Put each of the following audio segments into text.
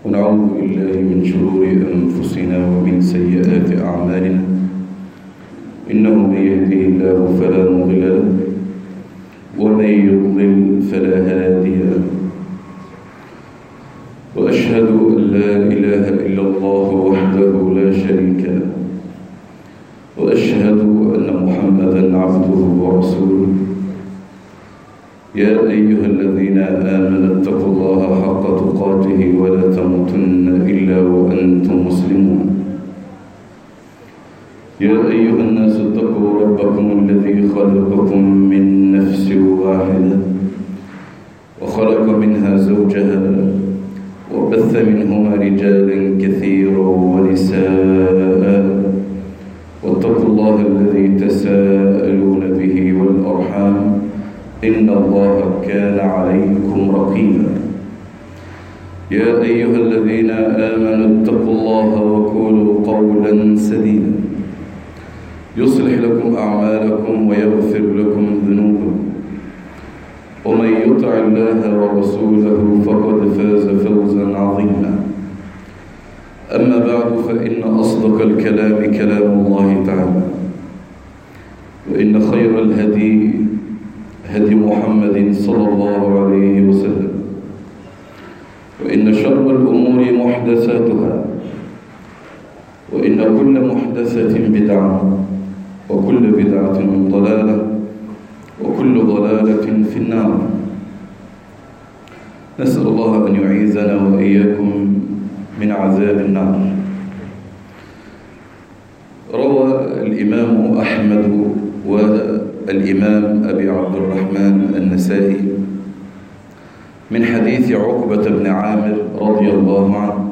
ونعوذ بالله من شرور أنفسنا ومن سيئات أعمالنا إنه من يهده الله فلا مضل له ومن يضلل فلا هادي له وأشهد أن لا إله إلا الله وحده لا شريك له وأشهد أن محمدا عبده ورسوله يا أيها الذين آمنوا اتقوا الله حق تقاته ولا تموتن إلا وأنتم مسلمون يا أيها الناس اتقوا ربكم الذي خلقكم من نفس واحدة وخلق منها زوجها وبث منهما رجالا كثيرا ونساء واتقوا الله الذي تساءلون به والأرحام إن الله كان عليكم رقيبا يا أيها الذين آمنوا اتقوا الله وقولوا قولا سديدا يصلح لكم أعمالكم ويغفر لكم ذنوبكم ومن يطع الله ورسوله فقد فاز فوزا عظيما أما بعد فإن أصدق الكلام كلام الله تعالى وإن خير الهدي هدي محمد صلى الله عليه وسلم وإن شر الأمور محدثاتها وإن كل محدثة بدعة وكل بدعة ضلالة وكل ضلالة في النار نسأل الله أن يعيذنا وإياكم من عذاب النار روى الإمام أحمد والإمام أبي عبد الرحمن النسائي من حديث عقبة بن عامر رضي الله عنه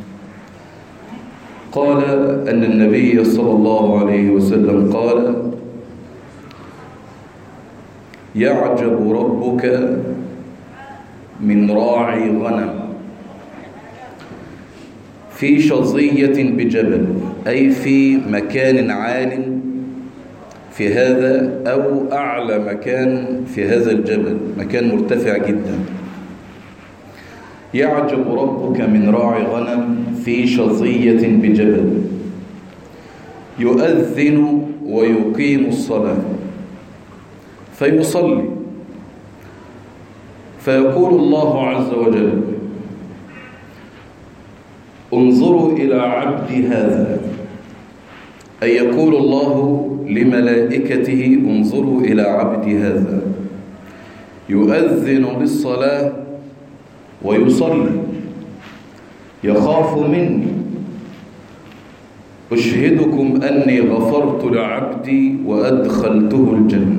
قال أن النبي صلى الله عليه وسلم قال يعجب ربك من راعي غنم في شظية بجبل أي في مكان عال في هذا أو أعلى مكان في هذا الجبل مكان مرتفع جدا يعجب ربك من راعي غنم في شظية بجبل يؤذن ويقيم الصلاة فيصلي فيقول الله عز وجل انظروا إلى عبدي هذا أي يقول الله لملائكته انظروا إلى عبدي هذا يؤذن بالصلاة ويصلي يخاف مني أشهدكم أني غفرت لعبدي وأدخلته الجنة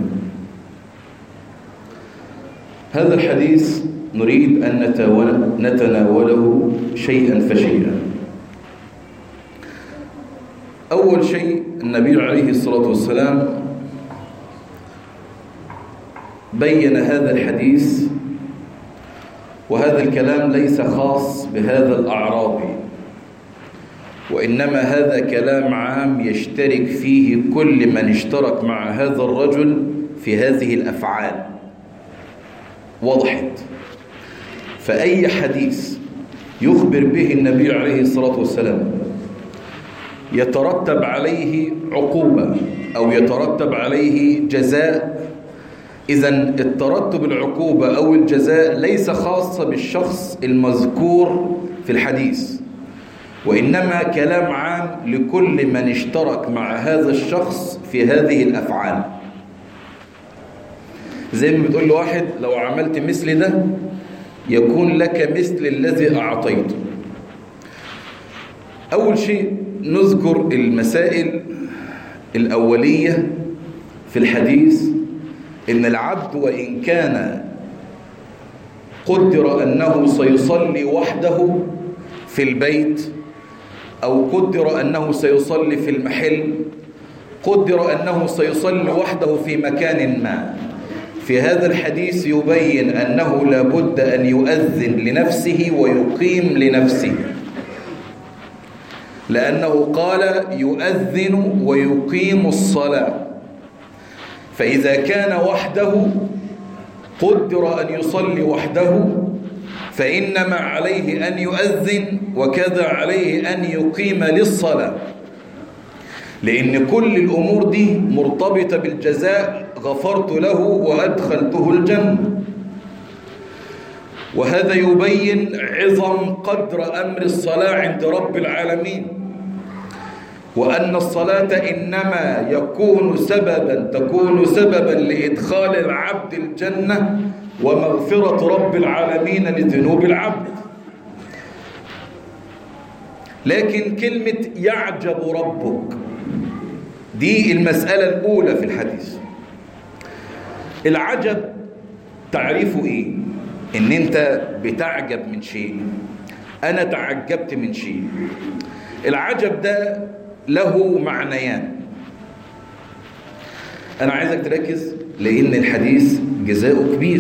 هذا الحديث نريد أن نتناوله شيئا فشيئا أول شيء النبي عليه الصلاة والسلام بين هذا الحديث وهذا الكلام ليس خاص بهذا الأعرابي وإنما هذا كلام عام يشترك فيه كل من اشترك مع هذا الرجل في هذه الأفعال وضحت فأي حديث يخبر به النبي عليه الصلاة والسلام يترتب عليه عقوبة أو يترتب عليه جزاء إذا الترتب العقوبة أو الجزاء ليس خاصة بالشخص المذكور في الحديث وإنما كلام عام لكل من اشترك مع هذا الشخص في هذه الأفعال زي ما بتقول لواحد لو عملت مثل ده يكون لك مثل الذي أعطيته أول شيء نذكر المسائل الأولية في الحديث إن العبد وإن كان قدر أنه سيصلي وحده في البيت أو قدر أنه سيصلي في المحل قدر أنه سيصلي وحده في مكان ما في هذا الحديث يبين أنه لابد أن يؤذن لنفسه ويقيم لنفسه لأنه قال يؤذن ويقيم الصلاة فإذا كان وحده قدر أن يصلي وحده فإنما عليه أن يؤذن وكذا عليه أن يقيم للصلاة لأن كل الأمور دي مرتبطة بالجزاء غفرت له وأدخلته الجنة وهذا يبين عظم قدر أمر الصلاة عند رب العالمين وأن الصلاة إنما يكون سببا تكون سببا لإدخال العبد الجنة ومغفرة رب العالمين لذنوب العبد لكن كلمة يعجب ربك دي المسألة الأولى في الحديث العجب تعريفه إيه إن أنت بتعجب من شيء أنا تعجبت من شيء العجب ده له معنيان أنا عايزك تركز لأن الحديث جزاؤه كبير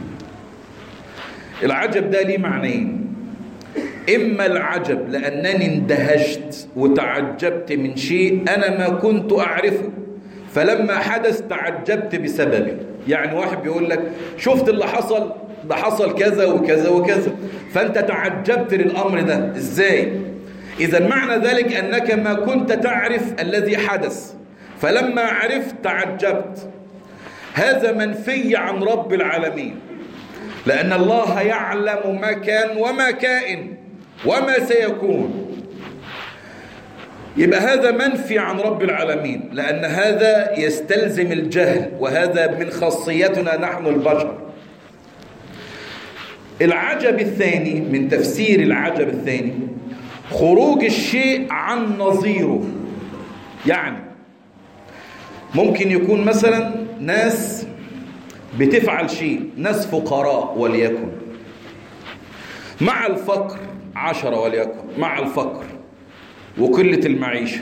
العجب ده ليه معنيين إما العجب لأنني اندهشت وتعجبت من شيء أنا ما كنت أعرفه فلما حدث تعجبت بسببه يعني واحد بيقول لك شفت اللي حصل ده حصل كذا وكذا وكذا فأنت تعجبت للأمر ده إزاي إذا معنى ذلك أنك ما كنت تعرف الذي حدث فلما عرفت تعجبت هذا منفي عن رب العالمين لأن الله يعلم ما كان وما كائن وما سيكون يبقى هذا منفي عن رب العالمين لأن هذا يستلزم الجهل وهذا من خاصيتنا نحن البشر العجب الثاني من تفسير العجب الثاني خروج الشيء عن نظيره يعني ممكن يكون مثلا ناس بتفعل شيء ناس فقراء وليكن مع الفقر عشرة وليكن مع الفقر وقلة المعيشة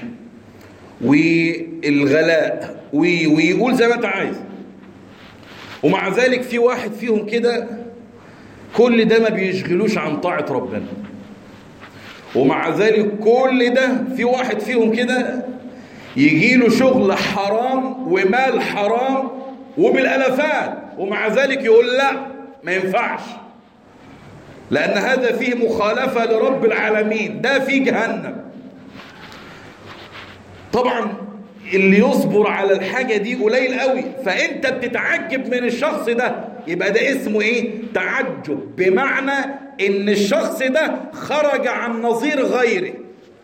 والغلاء ويقول زي ما انت عايز ومع ذلك في واحد فيهم كده كل ده ما بيشغلوش عن طاعة ربنا ومع ذلك كل ده في واحد فيهم كده يجي له شغل حرام ومال حرام وبالالافات ومع ذلك يقول لا ما ينفعش لان هذا فيه مخالفه لرب العالمين ده في جهنم طبعا اللي يصبر على الحاجه دي قليل قوي فانت بتتعجب من الشخص ده يبقى ده اسمه ايه تعجب بمعنى ان الشخص ده خرج عن نظير غيره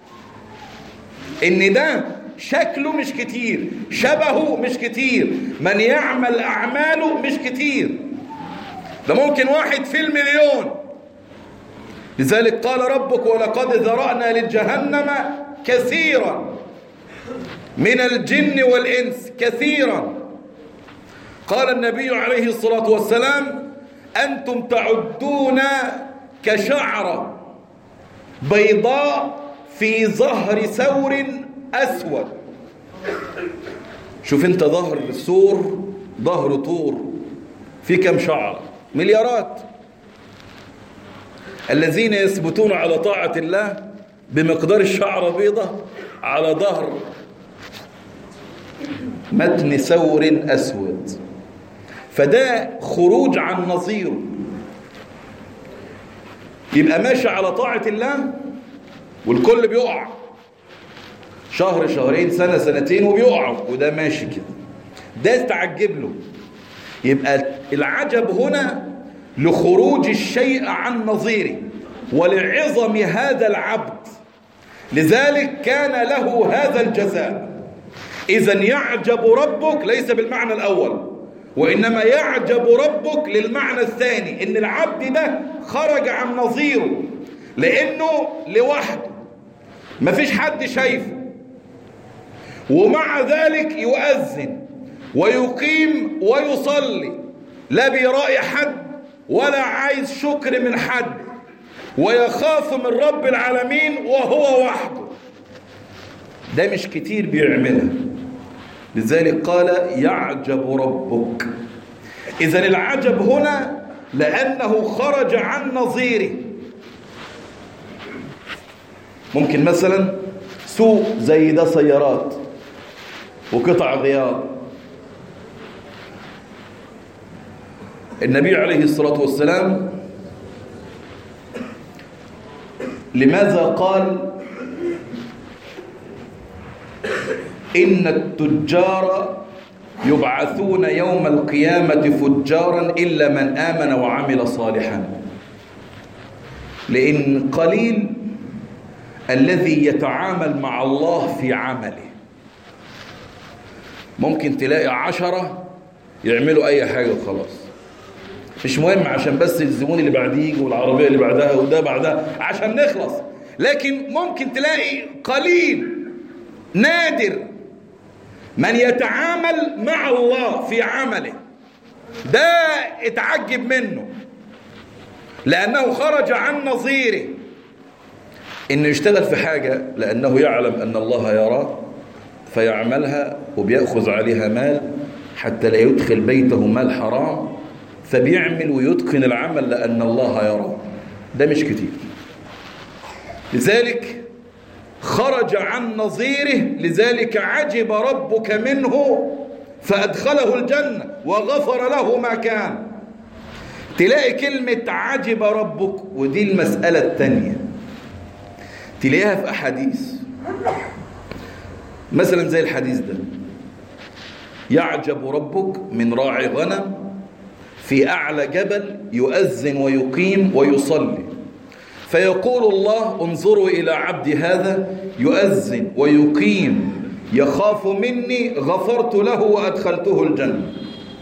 ان ده شكله مش كتير شبهه مش كتير من يعمل أعماله مش كتير ده ممكن واحد في المليون لذلك قال ربك ولقد ذرأنا لجهنم كثيرا من الجن والإنس كثيرا قال النبي عليه الصلاة والسلام أنتم تعدون كشعرة بيضاء في ظهر ثور أسود شوف انت ظهر ثور ظهر طور في كم شعر مليارات الذين يثبتون على طاعة الله بمقدار الشعر بيضة على ظهر متن ثور أسود فده خروج عن نظيره يبقى ماشي على طاعة الله والكل بيقع شهر شهرين سنة سنتين وبيقعوا وده ماشي كده ده تعجب له يبقى العجب هنا لخروج الشيء عن نظيره ولعظم هذا العبد لذلك كان له هذا الجزاء إذا يعجب ربك ليس بالمعنى الأول وإنما يعجب ربك للمعنى الثاني إن العبد ده خرج عن نظيره لأنه لوحده مفيش حد شايفه ومع ذلك يؤذن ويقيم ويصلي لا بيراعي حد ولا عايز شكر من حد ويخاف من رب العالمين وهو وحده ده مش كتير بيعملها لذلك قال يعجب ربك إذا العجب هنا لأنه خرج عن نظيره ممكن مثلا سوق زي ده سيارات وقطع غيار النبي عليه الصلاة والسلام لماذا قال إن التجار يبعثون يوم القيامة فجارا إلا من آمن وعمل صالحا لأن قليل الذي يتعامل مع الله في عمله ممكن تلاقي عشرة يعملوا أي حاجة وخلاص مش مهم عشان بس الزبون اللي بعديه يجي والعربية اللي بعدها وده بعدها عشان نخلص لكن ممكن تلاقي قليل نادر من يتعامل مع الله في عمله ده اتعجب منه لأنه خرج عن نظيره إنه يشتغل في حاجة لأنه يعلم أن الله يراه فيعملها وبيأخذ عليها مال حتى لا يدخل بيته مال حرام فبيعمل ويتقن العمل لأن الله يراه ده مش كتير لذلك خرج عن نظيره لذلك عجب ربك منه فأدخله الجنة وغفر له ما كان تلاقي كلمة عجب ربك ودي المسألة الثانية تلاقيها في أحاديث مثلا زي الحديث ده يعجب ربك من راعي غنم في أعلى جبل يؤذن ويقيم ويصلي فيقول الله انظروا إلى عبد هذا يؤذن ويقيم يخاف مني غفرت له وأدخلته الجنة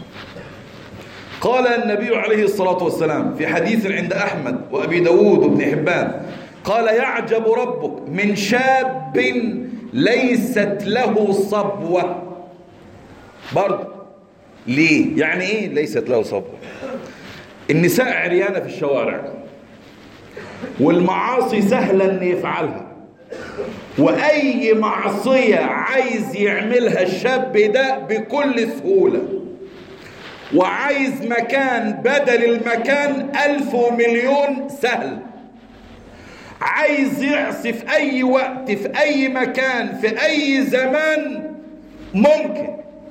قال النبي عليه الصلاة والسلام في حديث عند أحمد وأبي داود وابن حبان قال يعجب ربك من شاب ليست له صبوة برضه ليه يعني ايه ليست له صبوة النساء عريانة في الشوارع والمعاصي سهلة ان يفعلها واي معصية عايز يعملها الشاب ده بكل سهولة وعايز مكان بدل المكان ألف ومليون سهل عايز يعصي في أي وقت في أي مكان في أي زمان ممكن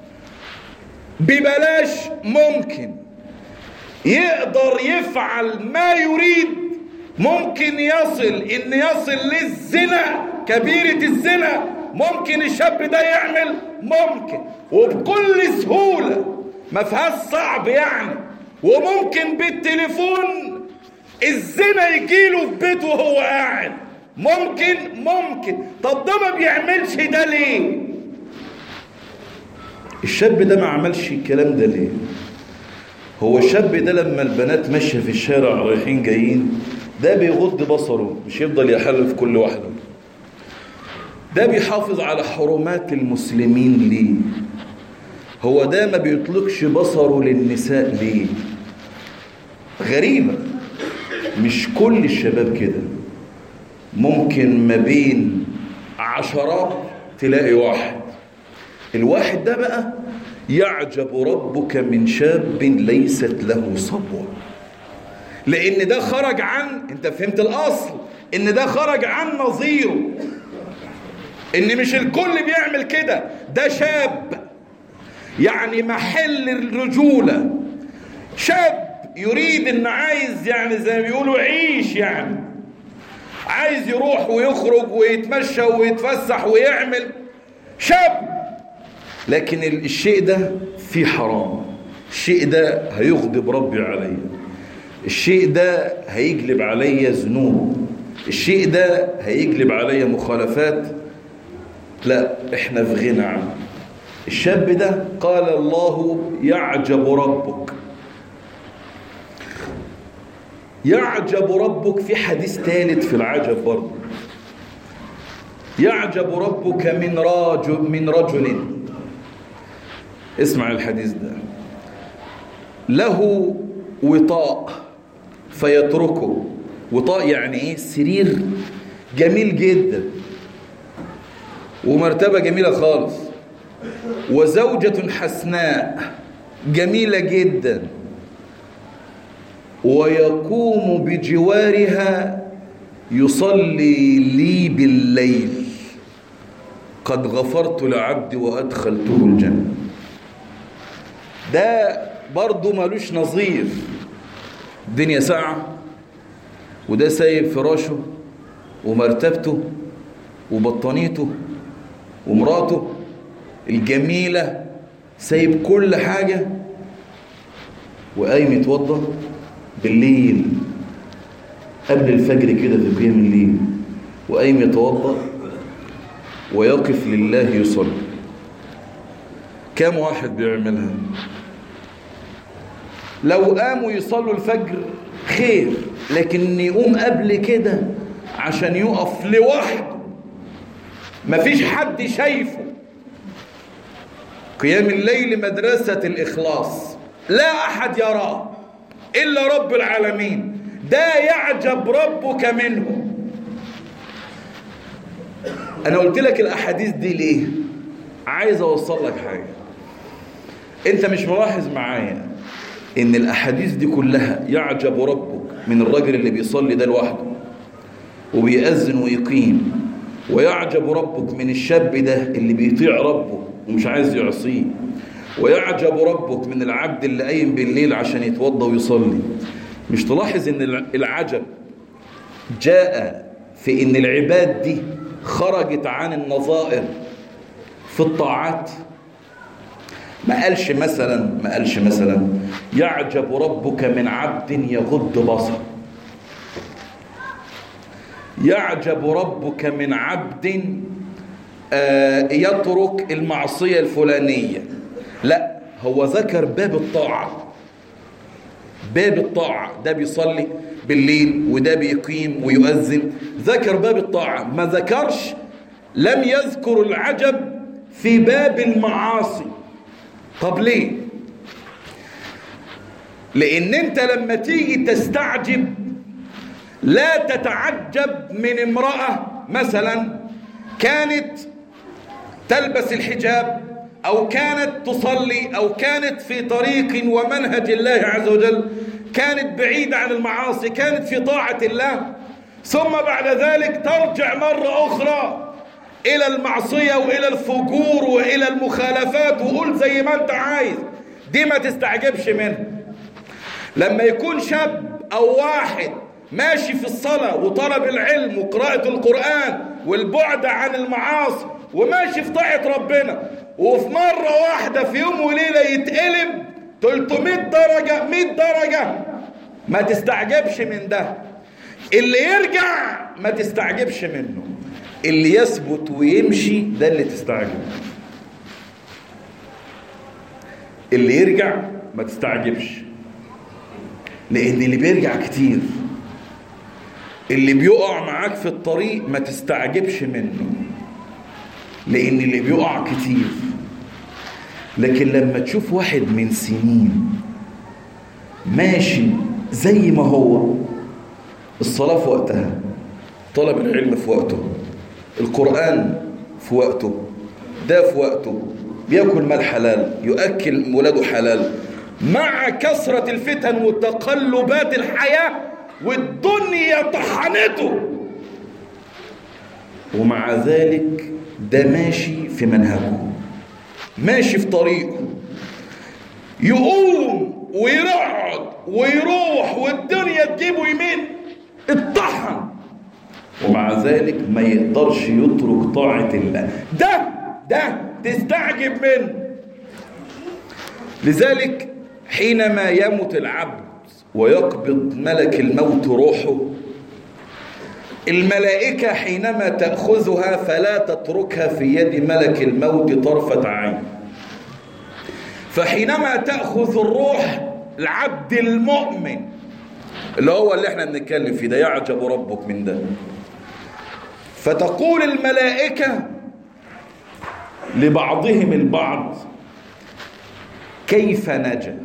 ببلاش ممكن يقدر يفعل ما يريد ممكن يصل ان يصل للزنا كبيرة الزنا ممكن الشاب ده يعمل ممكن وبكل سهولة ما فيهاش صعب يعني وممكن بالتليفون الزنا يجيله في بيته وهو قاعد ممكن ممكن طب ده ما بيعملش ده ليه الشاب ده ما عملش الكلام ده ليه هو الشاب ده لما البنات ماشيه في الشارع رايحين جايين ده بيغض بصره مش يفضل يحل في كل واحده ده بيحافظ على حرمات المسلمين ليه هو ده ما بيطلقش بصره للنساء ليه غريبة مش كل الشباب كده ممكن ما بين عشرات تلاقي واحد الواحد ده بقى يعجب ربك من شاب ليست له صبوة لأن ده خرج عن أنت فهمت الأصل إن ده خرج عن نظيره إن مش الكل بيعمل كده ده شاب يعني محل الرجولة شاب يريد إن عايز يعني زي ما بيقولوا عيش يعني عايز يروح ويخرج ويتمشى ويتفسح ويعمل شاب لكن الشيء ده فيه حرام الشيء ده هيغضب ربي عليا الشيء ده هيجلب عليا ذنوب الشيء ده هيجلب عليا مخالفات لا احنا في غنى عنه الشاب ده قال الله يعجب ربك يعجب ربك في حديث ثالث في العجب برضه يعجب ربك من رجل من رجل اسمع الحديث ده له وطاء فيتركه وطاء يعني ايه سرير جميل جدا ومرتبة جميلة خالص وزوجة حسناء جميلة جدا ويقوم بجوارها يصلي لي بالليل قد غفرت لعبدي وأدخلته الجنة ده برضه ملوش نظير الدنيا ساعة وده سايب فراشه ومرتبته وبطانيته ومراته الجميلة سايب كل حاجة وقايم يتوضى بالليل قبل الفجر كده في قيام الليل وقايم يتوضى ويقف لله يصلي كم واحد بيعملها لو قاموا يصلوا الفجر خير لكن يقوم قبل كده عشان يقف لوحده مفيش حد شايفه قيام الليل مدرسة الإخلاص لا أحد يراه إلا رب العالمين ده يعجب ربك منه أنا قلت لك الأحاديث دي ليه عايز أوصل لك حاجة أنت مش ملاحظ معايا إن الأحاديث دي كلها يعجب ربك من الراجل اللي بيصلي ده لوحده وبيأذن ويقيم ويعجب ربك من الشاب ده اللي بيطيع ربه ومش عايز يعصيه ويعجب ربك من العبد اللي قايم بالليل عشان يتوضى ويصلي مش تلاحظ ان العجب جاء في ان العباد دي خرجت عن النظائر في الطاعات ما قالش مثلا ما قالش مثلا يعجب ربك من عبد يغض بصر يعجب ربك من عبد يترك المعصية الفلانية لا هو ذكر باب الطاعة باب الطاعة ده بيصلي بالليل وده بيقيم ويؤذن ذكر باب الطاعة ما ذكرش لم يذكر العجب في باب المعاصي طب ليه لان انت لما تيجي تستعجب لا تتعجب من امرأة مثلا كانت تلبس الحجاب أو كانت تصلي أو كانت في طريق ومنهج الله عز وجل كانت بعيدة عن المعاصي كانت في طاعة الله ثم بعد ذلك ترجع مرة أخرى إلى المعصية وإلى الفجور وإلى المخالفات وقول زي ما أنت عايز دي ما تستعجبش منها لما يكون شاب أو واحد ماشي في الصلاة وطلب العلم وقراءة القرآن والبعد عن المعاصي وماشي في طاعة ربنا وفي مرة واحدة في يوم وليلة يتقلب 300 درجة 100 درجة ما تستعجبش من ده اللي يرجع ما تستعجبش منه اللي يثبت ويمشي ده اللي تستعجب اللي يرجع ما تستعجبش لان اللي بيرجع كتير اللي بيقع معاك في الطريق ما تستعجبش منه لان اللي بيقع كتير لكن لما تشوف واحد من سنين ماشي زي ما هو الصلاة في وقتها طلب العلم في وقته القرآن في وقته ده في وقته بياكل مال حلال يؤكل ولاده حلال مع كثرة الفتن وتقلبات الحياة والدنيا طحنته ومع ذلك ده ماشي في منهجه ماشي في طريقه يقوم ويرعد ويروح والدنيا تجيبه يمين اتطحن ومع ذلك ما يقدرش يترك طاعة الله ده ده تستعجب منه لذلك حينما يموت العبد ويقبض ملك الموت روحه الملائكة حينما تأخذها فلا تتركها في يد ملك الموت طرفة عين فحينما تأخذ الروح العبد المؤمن اللي هو اللي احنا بنتكلم فيه ده يعجب ربك من ده فتقول الملائكة لبعضهم البعض كيف نجا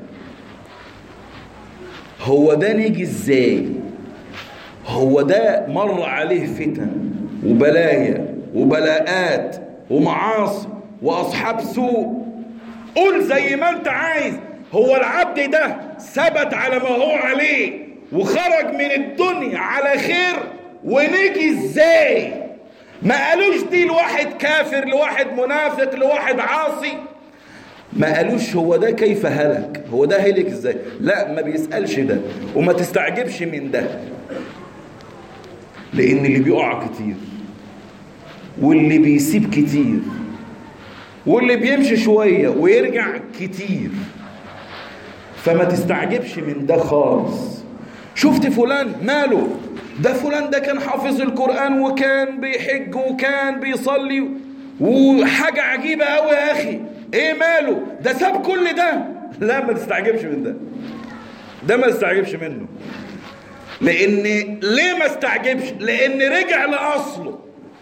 هو ده نيجي ازاي هو ده مر عليه فتن وبلايا وبلاءات ومعاصي واصحاب سوء قول زي ما انت عايز هو العبد ده ثبت على ما هو عليه وخرج من الدنيا على خير ونجي ازاي ما قالوش دي لواحد كافر لواحد منافق لواحد عاصي ما قالوش هو ده كيف هلك هو ده هلك ازاي لا ما بيسألش ده وما تستعجبش من ده لان اللي بيقع كتير واللي بيسيب كتير واللي بيمشي شوية ويرجع كتير فما تستعجبش من ده خالص شفت فلان ماله ده فلان ده كان حافظ القرآن وكان بيحج وكان بيصلي وحاجة عجيبة قوي يا أخي إيه ماله ده ساب كل ده لا ما تستعجبش من ده ده ما تستعجبش منه لأن ليه ما استعجبش لأن رجع لأصله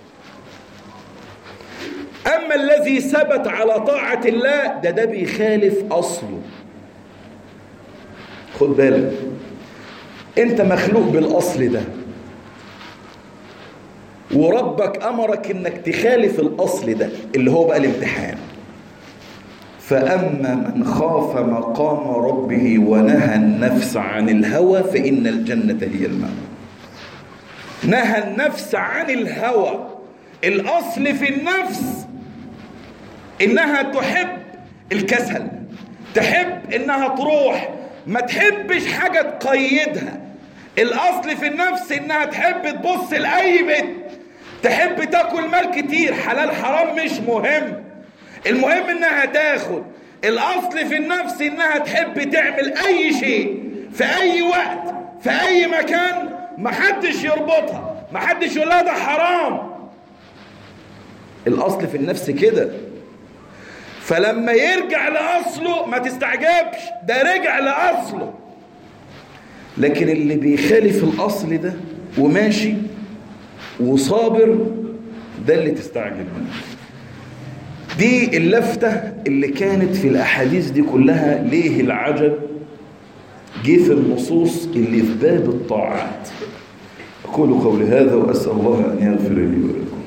أما الذي ثبت على طاعة الله ده ده بيخالف أصله خد بالك أنت مخلوق بالأصل ده وربك أمرك إنك تخالف الأصل ده اللي هو بقى الامتحان فأما من خاف مقام ربه ونهى النفس عن الهوى فإن الجنة هي المأوى نهى النفس عن الهوى الأصل في النفس إنها تحب الكسل تحب إنها تروح ما تحبش حاجة تقيدها الأصل في النفس إنها تحب تبص لأي بيت تحب تاكل مال كتير حلال حرام مش مهم المهم إنها تاخد الأصل في النفس إنها تحب تعمل أي شيء في أي وقت في أي مكان محدش يربطها محدش يقول لها ده حرام الأصل في النفس كده فلما يرجع لأصله ما تستعجبش ده رجع لأصله لكن اللي بيخالف الأصل ده وماشي وصابر ده اللي تستعجب منه دي اللفتة اللي كانت في الأحاديث دي كلها ليه العجب جه في النصوص اللي في باب الطاعات أقول قولي هذا وأسأل الله أن يغفر لي ولكم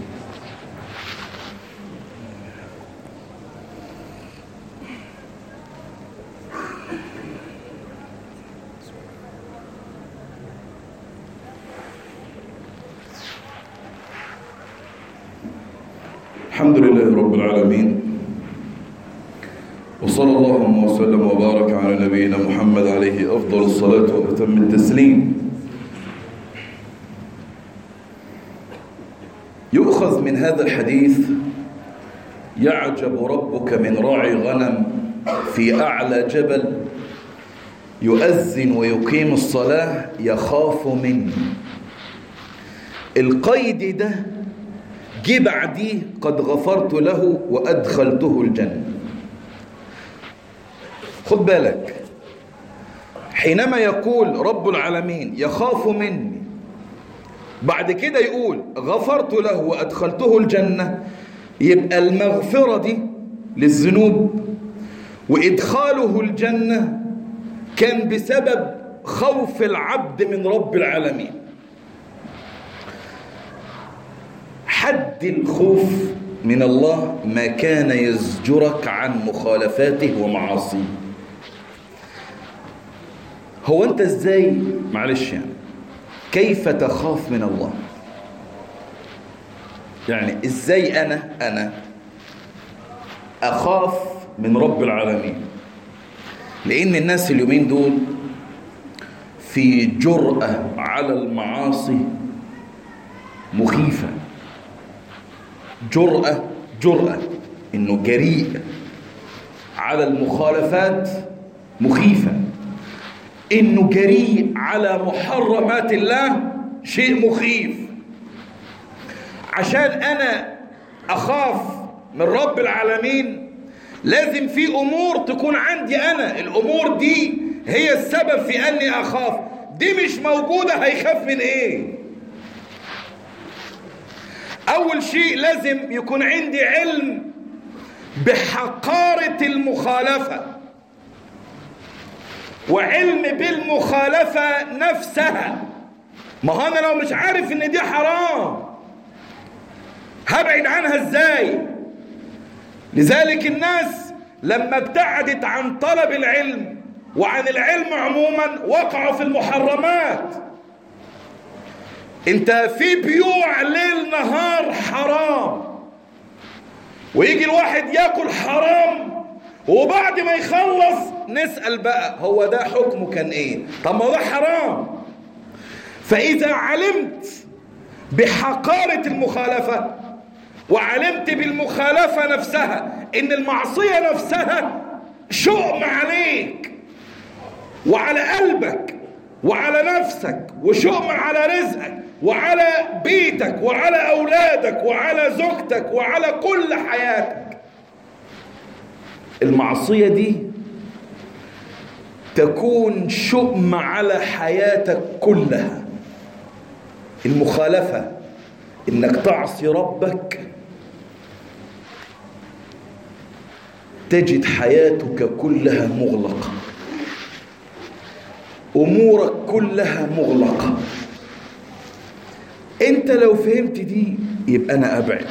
الحمد لله رب العالمين وصلى الله وسلم وبارك على نبينا محمد عليه أفضل الصلاة وأتم التسليم يؤخذ من هذا الحديث يعجب ربك من راعي غنم في أعلى جبل يؤذن ويقيم الصلاة يخاف منه القيد ده جه بعديه قد غفرت له وأدخلته الجنة خد بالك حينما يقول رب العالمين يخاف مني بعد كده يقول غفرت له وأدخلته الجنة يبقى المغفرة دي للذنوب وإدخاله الجنة كان بسبب خوف العبد من رب العالمين حد الخوف من الله ما كان يزجرك عن مخالفاته ومعاصيه هو انت ازاي معلش يعني كيف تخاف من الله يعني ازاي انا انا اخاف من رب العالمين لان الناس اليومين دول في جرأة على المعاصي مخيفة جرأة جرأة انه جريء على المخالفات مخيفة انه جريء على محرمات الله شيء مخيف عشان انا اخاف من رب العالمين لازم في امور تكون عندي انا الامور دي هي السبب في اني اخاف دي مش موجودة هيخاف من ايه اول شيء لازم يكون عندي علم بحقارة المخالفة وعلم بالمخالفة نفسها ما هو انا لو مش عارف ان دي حرام هبعد عنها ازاي لذلك الناس لما ابتعدت عن طلب العلم وعن العلم عموما وقعوا في المحرمات انت في بيوع ليل نهار حرام ويجي الواحد ياكل حرام وبعد ما يخلص نسأل بقى هو ده حكمه كان ايه طب ما ده حرام فإذا علمت بحقارة المخالفة وعلمت بالمخالفة نفسها ان المعصية نفسها شؤم عليك وعلى قلبك وعلى نفسك وشؤم على رزقك وعلى بيتك وعلى أولادك وعلى زوجتك وعلى كل حياتك المعصية دي تكون شؤم على حياتك كلها المخالفة انك تعصي ربك تجد حياتك كلها مغلقة امورك كلها مغلقة انت لو فهمت دي يبقى انا ابعد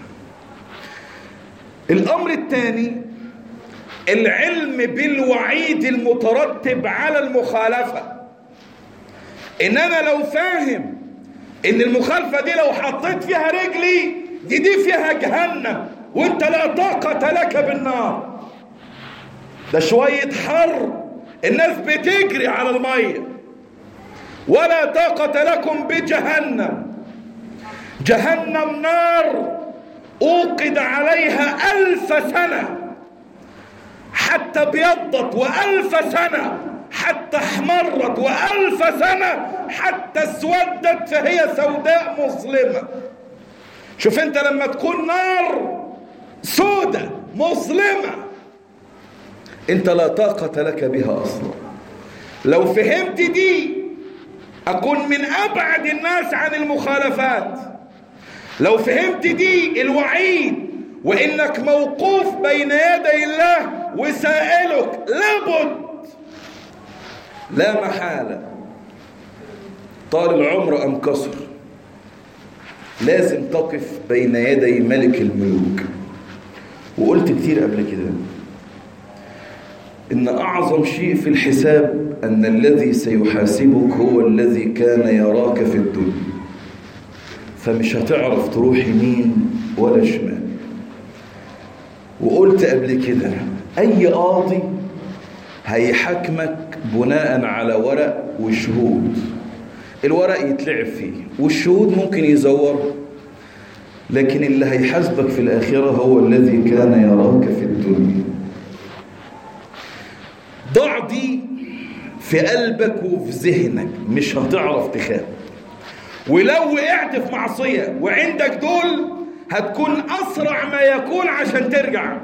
الامر الثاني العلم بالوعيد المترتب على المخالفة ان انا لو فاهم ان المخالفة دي لو حطيت فيها رجلي دي دي فيها جهنم وانت لا طاقة لك بالنار ده شوية حر الناس بتجري على المية ولا طاقة لكم بجهنم جهنم نار أوقد عليها ألف سنة حتى ابيضت وألف سنة حتى احمرت وألف سنة حتى اسودت فهي سوداء مظلمة شوف انت لما تكون نار سودة مظلمة انت لا طاقة لك بها اصلا لو فهمت دي اكون من ابعد الناس عن المخالفات لو فهمت دي الوعيد وانك موقوف بين يدي الله وسائلك لابد لا محالة طال العمر أم قصر لازم تقف بين يدي ملك الملوك وقلت كتير قبل كده إن أعظم شيء في الحساب أن الذي سيحاسبك هو الذي كان يراك في الدنيا فمش هتعرف تروح يمين ولا شمال وقلت قبل كده أي قاضي هيحاكمك بناء على ورق وشهود الورق يتلعب فيه والشهود ممكن يزور لكن اللي هيحاسبك في الآخرة هو الذي كان يراك في الدنيا ضع دي في قلبك وفي ذهنك مش هتعرف تخاف ولو وقعت في معصية وعندك دول هتكون أسرع ما يكون عشان ترجع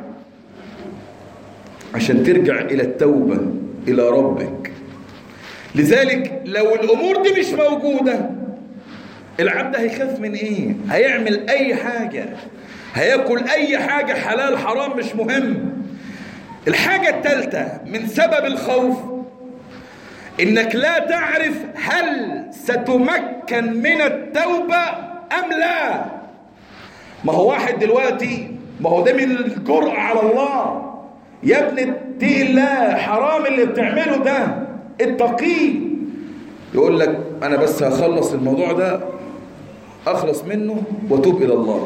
عشان ترجع إلى التوبة إلى ربك لذلك لو الأمور دي مش موجودة العبد هيخاف من إيه هيعمل أي حاجة هياكل أي حاجة حلال حرام مش مهم الحاجة الثالثة من سبب الخوف إنك لا تعرف هل ستمكن من التوبة أم لا ما هو واحد دلوقتي ما هو ده من الجرأة على الله يا ابن اتقي الله حرام اللي بتعمله ده اتقيه يقول لك انا بس هخلص الموضوع ده اخلص منه واتوب الى الله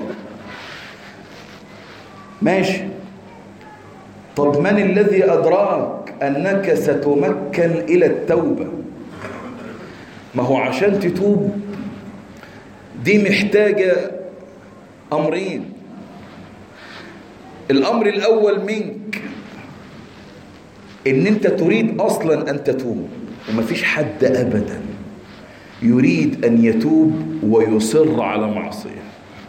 ماشي طب من الذي ادراك انك ستمكن الى التوبه ما هو عشان تتوب دي محتاجه امرين الامر الاول منك ان انت تريد اصلا ان تتوب ومفيش حد ابدا يريد ان يتوب ويصر على معصيه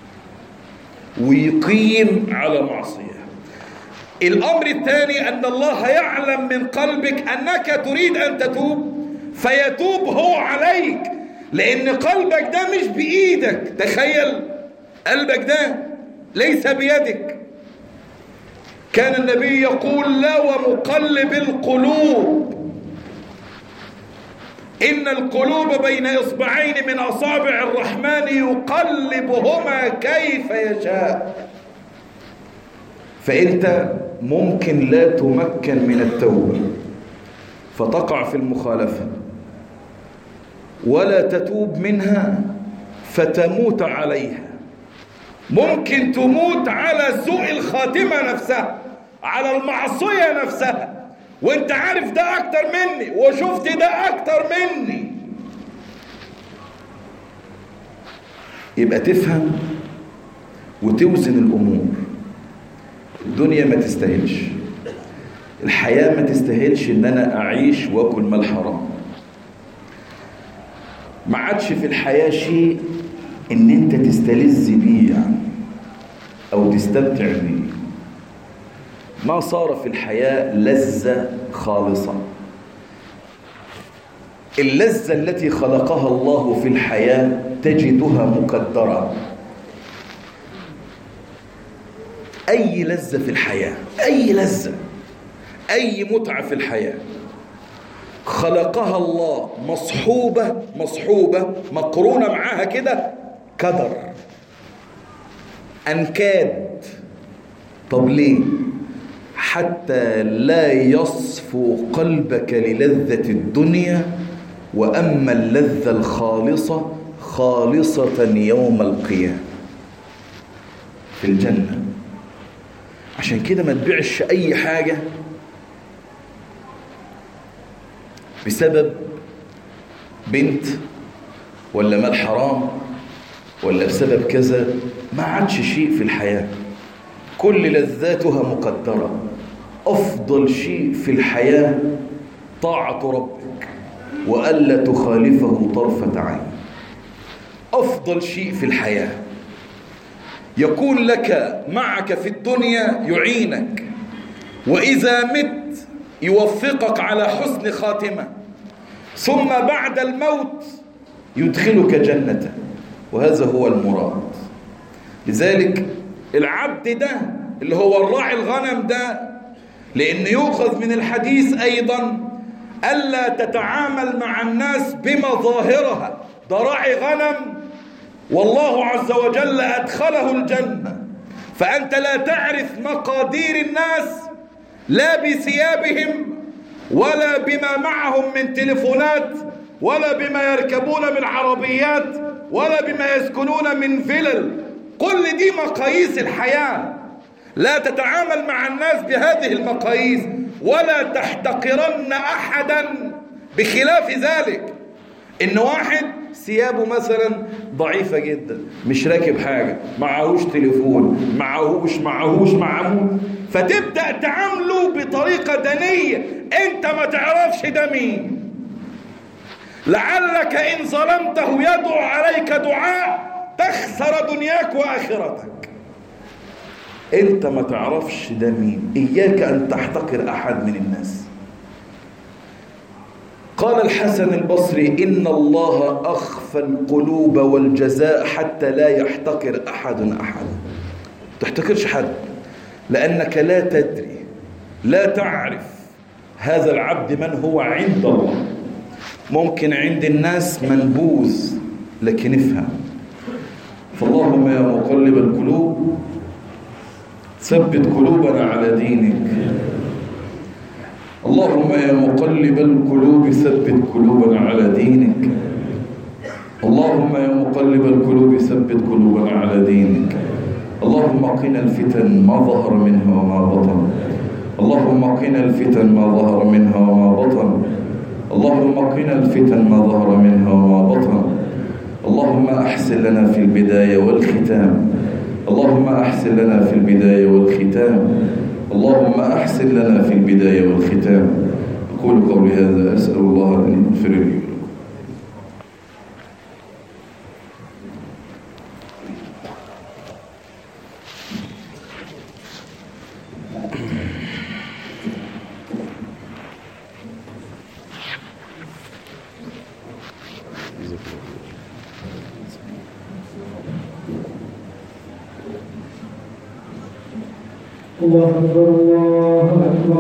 ويقيم على معصيه الامر الثاني ان الله يعلم من قلبك انك تريد ان تتوب فيتوب هو عليك لان قلبك ده مش بايدك تخيل قلبك ده ليس بيدك كان النبي يقول لا ومقلب القلوب إن القلوب بين إصبعين من أصابع الرحمن يقلبهما كيف يشاء فأنت ممكن لا تمكن من التوبة فتقع في المخالفة ولا تتوب منها فتموت عليها ممكن تموت على سوء الخاتمة نفسها على المعصية نفسها وانت عارف ده اكتر مني وشفت ده اكتر مني يبقى تفهم وتوزن الأمور الدنيا ما تستاهلش الحياة ما تستاهلش ان انا اعيش واكل مال حرام ما عادش في الحياة شيء ان انت تستلذ بيه يعني او تستمتع بيه ما صار في الحياة لذة خالصة اللذة التي خلقها الله في الحياة تجدها مقدرة أي لذة في الحياة أي لذة أي متعة في الحياة خلقها الله مصحوبة مصحوبة مقرونة معاها كده كدر أنكاد طب ليه حتى لا يصفو قلبك للذة الدنيا وأما اللذة الخالصة خالصة يوم القيامة في الجنة عشان كده ما تبيعش أي حاجة بسبب بنت ولا مال حرام ولا بسبب كذا ما عادش شيء في الحياة كل لذاتها مقدرة أفضل شيء في الحياة طاعة ربك وألا تخالفه طرفة عين أفضل شيء في الحياة يكون لك معك في الدنيا يعينك وإذا مت يوفقك على حسن خاتمة ثم بعد الموت يدخلك جنة وهذا هو المراد لذلك العبد ده اللي هو الراعي الغنم ده لأن يؤخذ من الحديث أيضا ألا تتعامل مع الناس بمظاهرها ده راعي غنم والله عز وجل أدخله الجنة فأنت لا تعرف مقادير الناس لا بثيابهم ولا بما معهم من تلفونات ولا بما يركبون من عربيات ولا بما يسكنون من فلل كل دي مقاييس الحياة لا تتعامل مع الناس بهذه المقاييس ولا تحتقرن أحدا بخلاف ذلك إن واحد ثيابه مثلا ضعيفة جدا مش راكب حاجة معهوش تليفون معهوش معهوش معهوش فتبدأ تعامله بطريقة دنية انت ما تعرفش ده مين لعلك إن ظلمته يدعو عليك دعاء تخسر دنياك وآخرتك انت ما تعرفش ده مين إياك أن تحتقر أحد من الناس قال الحسن البصري إن الله أخفى القلوب والجزاء حتى لا يحتقر أحد أحدا تحتقرش حد لأنك لا تدري لا تعرف هذا العبد من هو عند الله ممكن عند الناس منبوذ لكن افهم فاللهم يا مقلب القلوب ثبت قلوبنا على دينك اللهم يا مقلب القلوب ثبت قلوبنا على دينك اللهم يا مقلب القلوب ثبت قلوبنا على دينك اللهم قنا الفتن ما ظهر منها وما بطن اللهم قنا الفتن ما ظهر منها وما بطن اللهم قنا الفتن ما ظهر منها وما بطن اللهم أحسن لنا في البداية والختام اللهم أحسن لنا في البداية والختام اللهم أحسن لنا في البداية والختام أقول قولي هذا أسأل الله أن يغفر لي الله أكبر الله أكبر